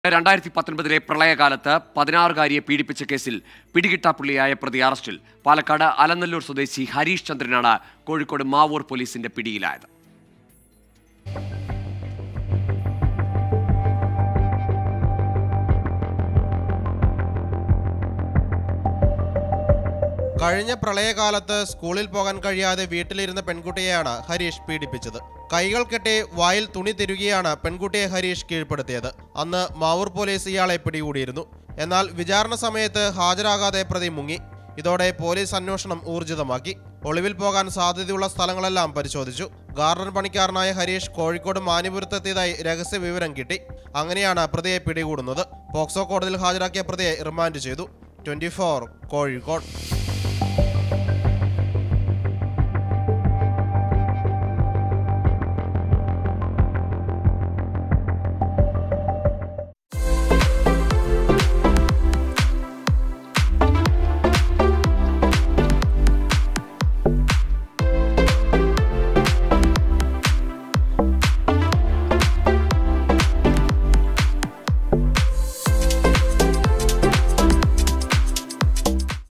രണ്ടായിരത്തി പത്തൊൻപതിലെ പ്രളയകാലത്ത് പതിനാറുകാരിയെ പീഡിപ്പിച്ച കേസിൽ പിടികിട്ടാപ്പുള്ളിയായ പ്രതി അറസ്റ്റിൽ പാലക്കാട് അലനല്ലൂർ സ്വദേശി ഹരീഷ് ചന്ദ്രനാണ് കോഴിക്കോട് മാവൂർ പോലീസിന്റെ പിടിയിലായത് കഴിഞ്ഞ പ്രളയകാലത്ത് സ്കൂളിൽ പോകാൻ കഴിയാതെ വീട്ടിലിരുന്ന പെൺകുട്ടിയെയാണ് ഹരീഷ് പീഡിപ്പിച്ചത് കൈകൾ കെട്ടി വായിൽ തുണി തിരുകിയാണ് പെൺകുട്ടിയെ ഹരീഷ് കീഴ്പ്പെടുത്തിയത് അന്ന് മാവൂർ പോലീസ് ഇയാളെ പിടികൂടിയിരുന്നു എന്നാൽ വിചാരണ സമയത്ത് ഹാജരാകാതെ പ്രതി മുങ്ങി ഇതോടെ പോലീസ് അന്വേഷണം ഊർജിതമാക്കി ഒളിവിൽ പോകാൻ സാധ്യതയുള്ള സ്ഥലങ്ങളെല്ലാം പരിശോധിച്ചു ഗാർഡൻ പണിക്കാരനായ ഹരീഷ് കോഴിക്കോട് മാനിപുരത്തെത്തിയതായി രഹസ്യ വിവരം കിട്ടി അങ്ങനെയാണ് പ്രതിയെ പിടികൂടുന്നത് പോക്സോ കോടതിയിൽ ഹാജരാക്കിയ പ്രതിയെ റിമാൻഡ് ചെയ്തു ട്വന്റി കോഴിക്കോട്